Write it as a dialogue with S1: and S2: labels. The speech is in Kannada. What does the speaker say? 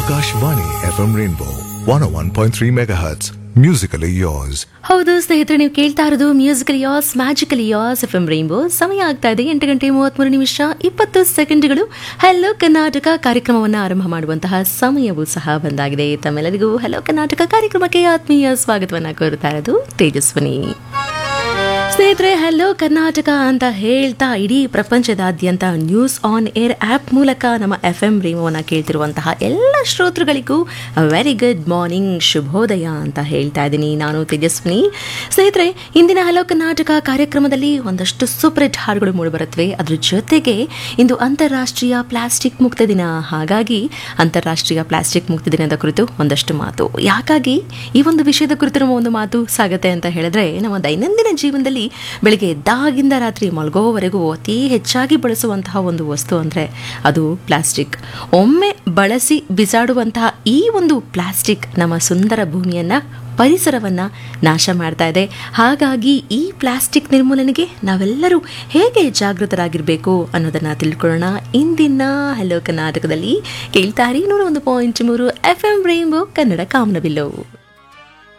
S1: Akashvani FM Rainbow 101.3 MHz. Musically yours.
S2: ಹೌದು ಸ್ನೇಹಿತರೆ ನೀವು ಕೇಳ್ತಾ ಇರೋದು musical as magical as F M rainbow ಸಮಯ ಆಗ್ತಾ ಇದೆ ಎಂಟು ಗಂಟೆ ಮೂವತ್ಮೂರು ನಿಮಿಷ ಇಪ್ಪತ್ತು ಸೆಕೆಂಡ್ಗಳು ಹಲೋ ಕರ್ನಾಟಕ ಕಾರ್ಯಕ್ರಮವನ್ನು ಆರಂಭ ಮಾಡುವಂತಹ ಸಮಯವೂ ಸಹ ಬಂದಾಗಿದೆ ತಮ್ಮೆಲ್ಲರಿಗೂ ಹಲೋ ಕರ್ನಾಟಕ ಕಾರ್ಯಕ್ರಮಕ್ಕೆ ಆತ್ಮೀಯ ಸ್ವಾಗತವನ್ನು ಕೋರುತ್ತಾ ಇರೋದು ತೇಜಸ್ವಿನಿ ಸ್ನೇಹಿತರೆ ಹಲೋ ಕರ್ನಾಟಕ ಅಂತ ಹೇಳ್ತಾ ಇಡೀ ಪ್ರಪಂಚದಾದ್ಯಂತ ನ್ಯೂಸ್ ಆನ್ ಏರ್ ಆ್ಯಪ್ ಮೂಲಕ ನಮ್ಮ ಎಫ್ ಎಂ ರೇಮೋನ ಕೇಳ್ತಿರುವಂತಹ ಎಲ್ಲ ಶ್ರೋತೃಗಳಿಗೂ ವೆರಿ ಗುಡ್ ಮಾರ್ನಿಂಗ್ ಶುಭೋದಯ ಅಂತ ಹೇಳ್ತಾ ಇದ್ದೀನಿ ನಾನು ತೇಜಸ್ವಿನಿ ಸ್ನೇಹಿತರೆ ಇಂದಿನ ಹಲೋ ಕರ್ನಾಟಕ ಕಾರ್ಯಕ್ರಮದಲ್ಲಿ ಒಂದಷ್ಟು ಸೂಪರ್ ಹಿಟ್ ಹಾಡುಗಳು ಮೂಡಿಬರುತ್ತವೆ ಅದ್ರ ಜೊತೆಗೆ ಇಂದು ಅಂತಾರಾಷ್ಟ್ರೀಯ ಪ್ಲಾಸ್ಟಿಕ್ ಮುಕ್ತ ದಿನ ಹಾಗಾಗಿ ಅಂತಾರಾಷ್ಟ್ರೀಯ ಪ್ಲಾಸ್ಟಿಕ್ ಮುಕ್ತ ದಿನದ ಕುರಿತು ಒಂದಷ್ಟು ಮಾತು ಯಾಕಾಗಿ ಈ ಒಂದು ವಿಷಯದ ಕುರಿತು ನಮ್ಮ ಒಂದು ಮಾತು ಸಾಗತ್ತೆ ಅಂತ ಹೇಳಿದ್ರೆ ನಮ್ಮ ದೈನಂದಿನ ಜೀವನದಲ್ಲಿ ಬೆಳಿಗ್ಗೆ ಎದ್ದಾಗಿಂದ ರಾತ್ರಿ ಮಲಗೋವರೆಗೂ ಅತಿ ಹೆಚ್ಚಾಗಿ ಬಳಸುವಂತಹ ಒಂದು ವಸ್ತು ಅಂದರೆ ಅದು ಪ್ಲಾಸ್ಟಿಕ್ ಒಮ್ಮೆ ಬಳಸಿ ಬಿಸಾಡುವಂತಹ ಈ ಒಂದು ಪ್ಲಾಸ್ಟಿಕ್ ನಮ್ಮ ಸುಂದರ ಭೂಮಿಯನ್ನು ಪರಿಸರವನ್ನು ನಾಶ ಮಾಡ್ತಾ ಇದೆ ಹಾಗಾಗಿ ಈ ಪ್ಲಾಸ್ಟಿಕ್ ನಿರ್ಮೂಲನೆಗೆ ನಾವೆಲ್ಲರೂ ಹೇಗೆ ಜಾಗೃತರಾಗಿರಬೇಕು ಅನ್ನೋದನ್ನು ತಿಳ್ಕೊಳ್ಳೋಣ ಇಂದಿನ ಹಲೋ ಕರ್ನಾಟಕದಲ್ಲಿ ಕೇಳ್ತಾರೆ ನೂರ ಒಂದು ಪಾಯಿಂಟ್ ಮೂರು ಎಫ್ ಎಂ ರೈನ್ಬೋ ಕನ್ನಡ ಕಾಮನಬಿಲ್ಲು